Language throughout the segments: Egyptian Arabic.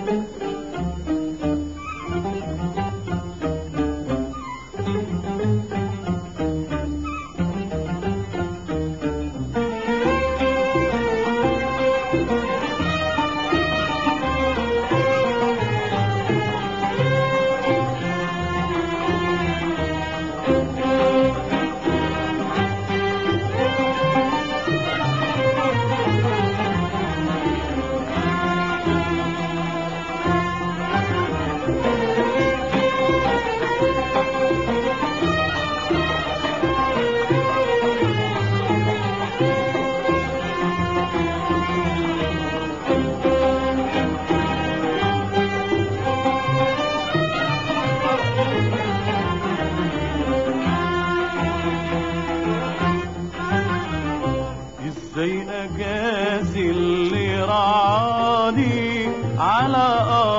ازاي اجازي اللي رعاني على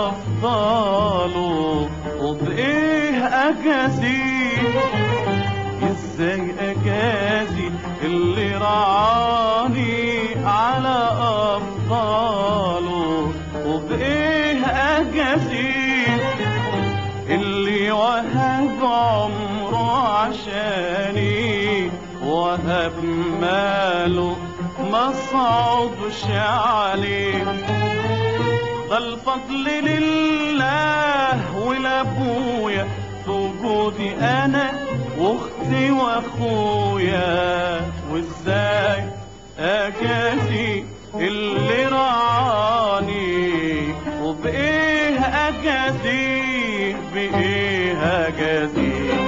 افضاله وبايه اجازيه ازاي اجازي اللي رعاني على افضاله وبايه اجازيه اللي وهب عمره عشاني وهب ماله ما صعبش عليه ده الفضل لله ولابويا في وجودي انا واختي واخويا وازاي اجازي اللي رعاني وبايه اجازيه بايه اجازيه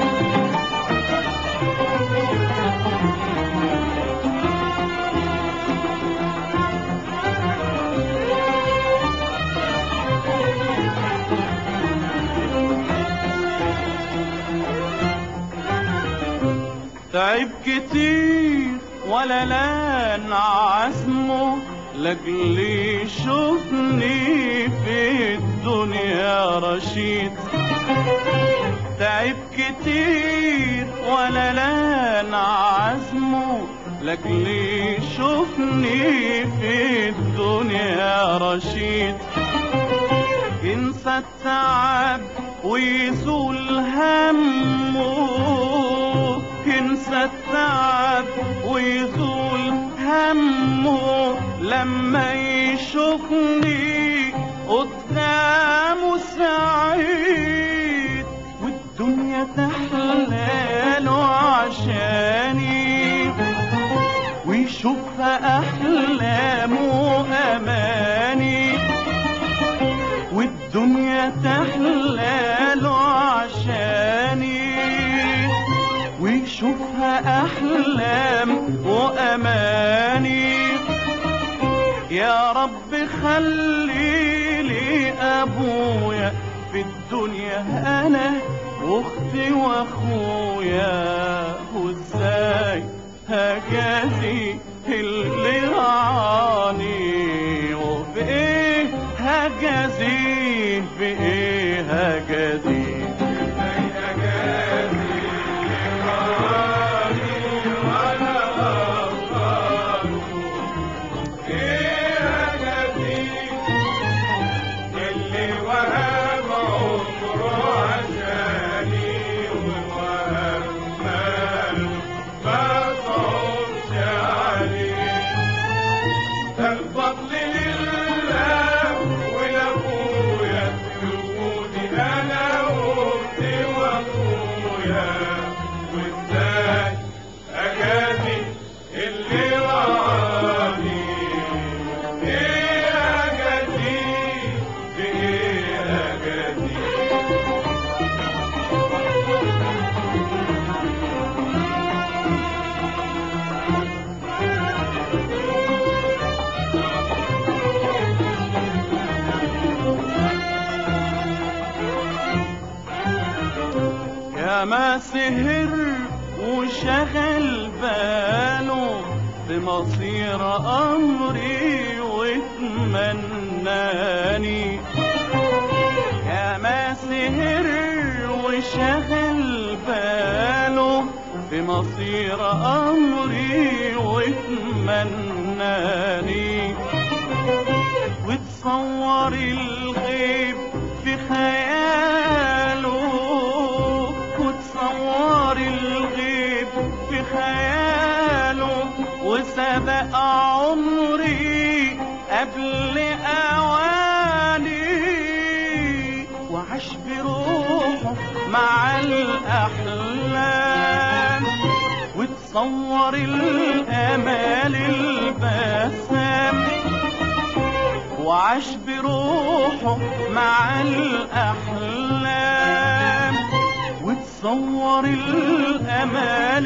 تعب كتير ولا لان عزمه لاجل يشوفني في الدنيا رشيد تعب كتير ولا لان عزمه لاجل يشوفني في الدنيا رشيد ينسى التعب ويزول همه ينسى التعب ويزول همه لما يشوفني قدامه سعيد والدنيا تحلاله عشاني ويشوفها أحلامه أماني والدنيا تحلاله عشاني ويشوفها أحلام وأماني يا رب خلي لي أبويا في الدنيا أنا وأختي وأخويا وإزاي هجازي اللي رعاني وبإيه هجازيه بإيه هجازيه الفضل لله ولابويا في وجودي انا واختي واخويا وازاي اجازي اللي رعاني ايه اجازي بايه اجازي يا ما سهر وشغل باله بمصير أمري واتمناني يا ما سهر وشغل باله بمصير أمري واتمناني وتصور الغير وتصور الامال البسام وعاش بروحه مع الاحلام وتصور الامال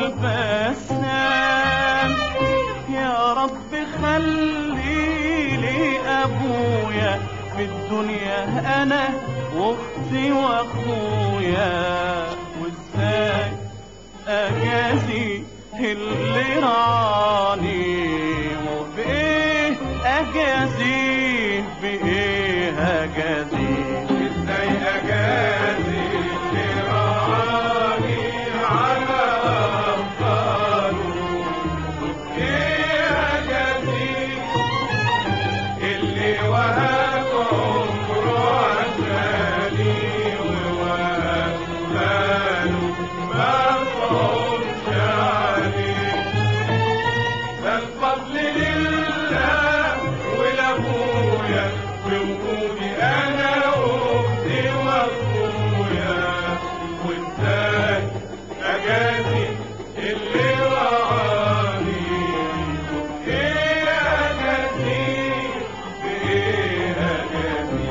البسام يا رب خلي لي ابويا في الدنيا انا واختي واخويا وازاي اجازي اللي راني وبايه اجازي بايه اجازي ازاي اجازي اللي رعاني على افكاره ايه اجازي اللي وهب عمره عشاني ووهب ماله ما صومش عليه ده الفضل لله ولابويا بوجودي انا واختي واخويا وازاي اجازي اللي رعاني ايه اجازي بايه اجازي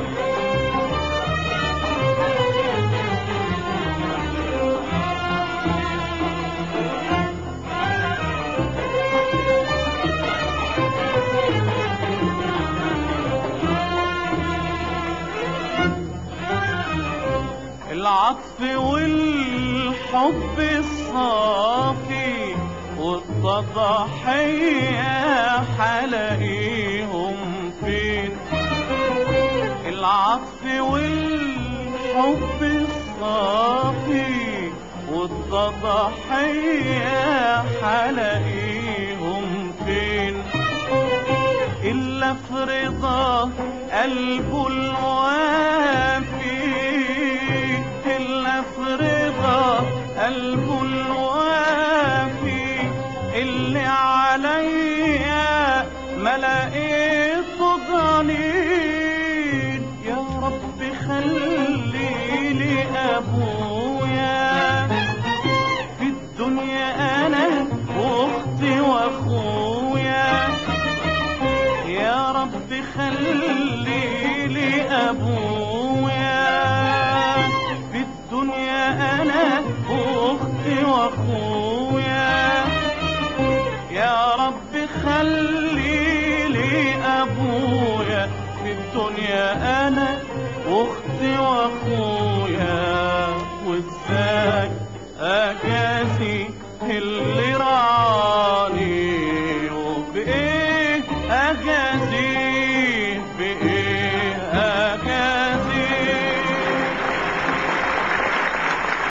العطف والحب الصافي والتضحية حلاقيهم فين العطف والحب الصافي والتضحية حلاقيهم فين إلا في رضا قلبه الوافي إلا في رضا قلبه الوافي اللي عليا ما لقيته ضنين يا رب خلي لي أبويا في الدنيا أنا وأختي وأخويا يا رب خلي لي أبويا في الدنيا أنا وأختي وأخويا يا رب خلي لي أبويا في الدنيا أنا وأختي وأخويا